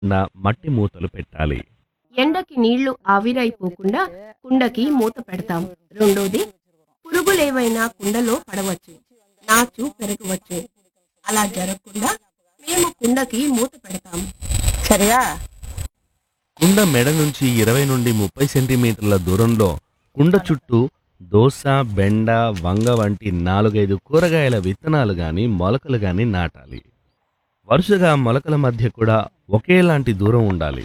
ఆరకుండా మట్టి మూతలు పెట్టాలి ఎండకి నీళ్లు ఆవిరైపోకుండా కుండకి మూత పెడతాం రెండోది పురుగులేవైనా కుండలో పడవచ్చు నాచు పెరగవచ్చు అలా జరగకుండా మేము కుండకి మూత పెడతాం సరిగా కుండ మెడ నుంచి ఇరవై నుండి ముప్పై సెంటీమీటర్ల దూరంలో కుండ చుట్టూ దోస బెండ వంగ వంటి నాలుగైదు కూరగాయల విత్తనాలు గాని మొలకలు గాని నాటాలి వరుసగా మొలకల మధ్య కూడా ఒకేలాంటి దూరం ఉండాలి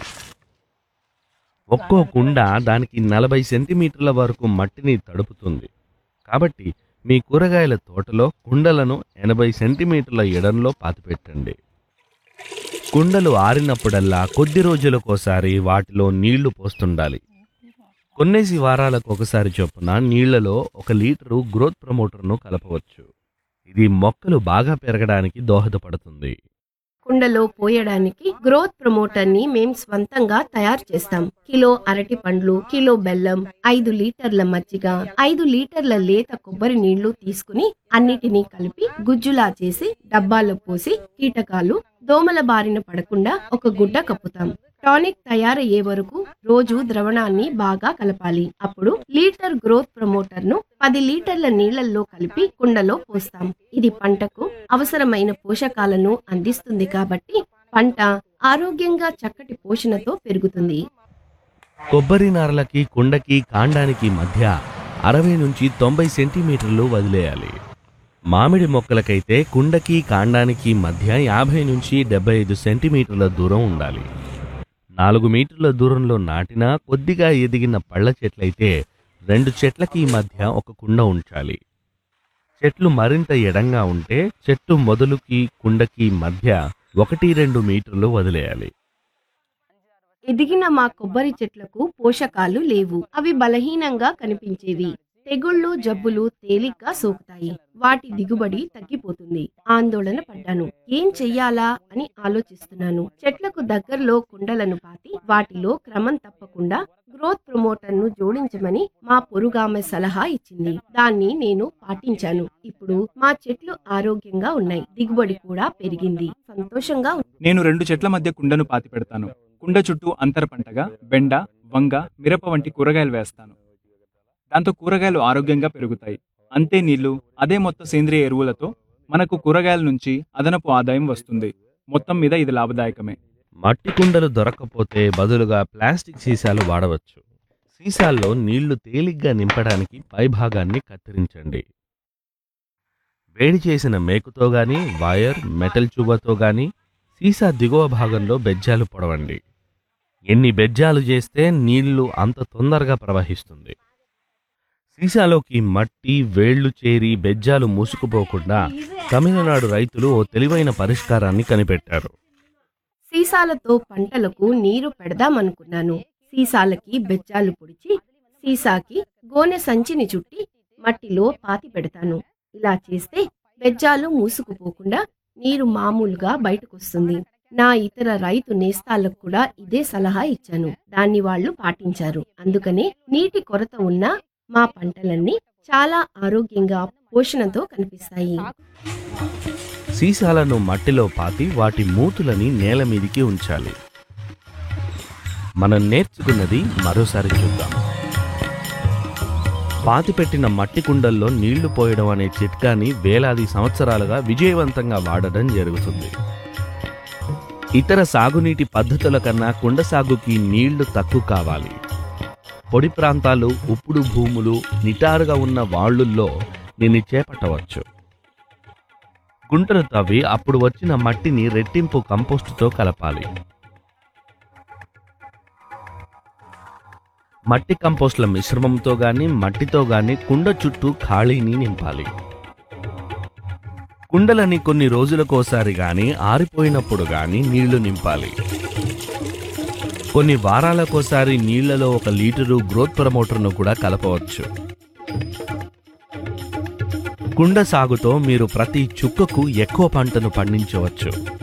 ఒక్కో కుండ దానికి నలభై సెంటీమీటర్ల వరకు మట్టిని తడుపుతుంది కాబట్టి మీ కూరగాయల తోటలో కుండలను ఎనభై సెంటీమీటర్ల ఎడంలో పాతిపెట్టండి కుండలు ఆరినప్పుడల్లా కొద్ది రోజులకోసారి వాటిలో నీళ్లు పోస్తుండాలి కొన్నేసి వారాలకు ఒకసారి చొప్పున నీళ్లలో ఒక లీటరు గ్రోత్ ప్రమోటర్ను కలపవచ్చు ఇది మొక్కలు బాగా పెరగడానికి దోహదపడుతుంది కుండలో పోయడానికి గ్రోత్ ప్రమోటర్ ని మేం స్వంతంగా తయారు చేస్తాం కిలో అరటి పండ్లు కిలో బెల్లం ఐదు లీటర్ల మజ్జిగ ఐదు లీటర్ల లేత కొబ్బరి నీళ్లు తీసుకుని అన్నిటినీ కలిపి గుజ్జులా చేసి డబ్బాలో పోసి కీటకాలు దోమల బారిన పడకుండా ఒక గుడ్డ కప్పుతాం టానిక్ తయారయ్యే వరకు రోజు ద్రవణాన్ని బాగా కలపాలి అప్పుడు లీటర్ గ్రోత్ ప్రమోటర్ ను పది లీటర్ల నీళ్లలో కలిపి కుండలో పోస్తాం ఇది పంటకు అవసరమైన పోషకాలను అందిస్తుంది కాబట్టి పంట ఆరోగ్యంగా చక్కటి పోషణతో పెరుగుతుంది కొబ్బరి నారలకి కుండకి కాండానికి మధ్య అరవై నుంచి తొంభై సెంటీమీటర్లు వదిలేయాలి మామిడి మొక్కలకైతే కుండకి కాండానికి మధ్య యాభై నుంచి డెబ్బై ఐదు సెంటీమీటర్ల దూరం ఉండాలి నాలుగు మీటర్ల దూరంలో నాటిన కొద్దిగా ఎదిగిన పళ్ళ చెట్లయితే రెండు చెట్లకి మధ్య ఒక కుండ ఉంచాలి చెట్లు మరింత ఎడంగా ఉంటే చెట్టు మొదలుకి కుండకి మధ్య ఒకటి రెండు మీటర్లు వదిలేయాలి ఎదిగిన మా కొబ్బరి చెట్లకు పోషకాలు లేవు అవి బలహీనంగా కనిపించేవి తెగుళ్ళు జబ్బులు తేలిగ్గా సోకుతాయి వాటి దిగుబడి తగ్గిపోతుంది ఆందోళన పడ్డాను ఏం చెయ్యాలా అని ఆలోచిస్తున్నాను చెట్లకు దగ్గరలో కుండలను పాతి వాటిలో క్రమం తప్పకుండా గ్రోత్ ప్రమోటర్ ను జోడించమని మా పొరుగామె సలహా ఇచ్చింది దాన్ని నేను పాటించాను ఇప్పుడు మా చెట్లు ఆరోగ్యంగా ఉన్నాయి దిగుబడి కూడా పెరిగింది సంతోషంగా నేను రెండు చెట్ల మధ్య కుండను పాతి పెడతాను కుండ చుట్టూ అంతర పంటగా బెండ వంగ మిరప వంటి కూరగాయలు వేస్తాను దాంతో కూరగాయలు ఆరోగ్యంగా పెరుగుతాయి అంతే నీళ్లు అదే మొత్తం సేంద్రియ ఎరువులతో మనకు కూరగాయల నుంచి అదనపు ఆదాయం వస్తుంది మొత్తం మీద ఇది లాభదాయకమే మట్టి కుండలు దొరక్కపోతే బదులుగా ప్లాస్టిక్ సీసాలు వాడవచ్చు సీసాల్లో నీళ్లు తేలిగ్గా నింపడానికి పైభాగాన్ని కత్తిరించండి వేడి చేసిన మేకుతో గాని వైర్ మెటల్ చూబతో గాని సీసా దిగువ భాగంలో బెజ్జాలు పొడవండి ఎన్ని బెజ్జాలు చేస్తే నీళ్లు అంత తొందరగా ప్రవహిస్తుంది సీసాలోకి మట్టి వేళ్లు చేరి బెజ్జాలు మూసుకుపోకుండా తమిళనాడు రైతులు ఓ తెలివైన పరిష్కారాన్ని కనిపెట్టారు సీసాలతో పంటలకు నీరు పెడదామనుకున్నాను సీసాలకి బెజ్జాలు పొడిచి సీసాకి గోనె సంచిని చుట్టి మట్టిలో పాతి పెడతాను ఇలా చేస్తే బెజ్జాలు మూసుకుపోకుండా నీరు మామూలుగా బయటకొస్తుంది నా ఇతర రైతు నేస్తాలకు కూడా ఇదే సలహా ఇచ్చాను దాన్ని వాళ్ళు పాటించారు అందుకనే నీటి కొరత ఉన్న మా పంటలన్నీ చాలా ఆరోగ్యంగా పోషణతో కనిపిస్తాయి సీసాలను మట్టిలో పాతి వాటి మూతులని నేల మీదికి ఉంచాలి మనం నేర్చుకున్నది మరోసారి చూద్దాం పాతిపెట్టిన మట్టి కుండల్లో నీళ్లు పోయడం అనే చిట్కాని వేలాది సంవత్సరాలుగా విజయవంతంగా వాడడం జరుగుతుంది ఇతర సాగునీటి పద్ధతుల కన్నా కుండ సాగుకి నీళ్లు తక్కువ కావాలి పొడి ప్రాంతాలు ఉప్పుడు భూములు నిటారుగా ఉన్న వాళ్ళుల్లో దీన్ని చేపట్టవచ్చు గుంటలు తవ్వి అప్పుడు వచ్చిన మట్టిని రెట్టింపు కంపోస్టుతో కలపాలి మట్టి కంపోస్ట్ల మిశ్రమంతో గాని మట్టితో గాని కుండ చుట్టూ ఖాళీని నింపాలి కుండలని కొన్ని రోజులకోసారి గాని ఆరిపోయినప్పుడు గాని నీళ్లు నింపాలి కొన్ని వారాలకోసారి నీళ్లలో ఒక లీటరు గ్రోత్ ప్రమోటర్ను కూడా కలపవచ్చు కుండ సాగుతో మీరు ప్రతి చుక్కకు ఎక్కువ పంటను పండించవచ్చు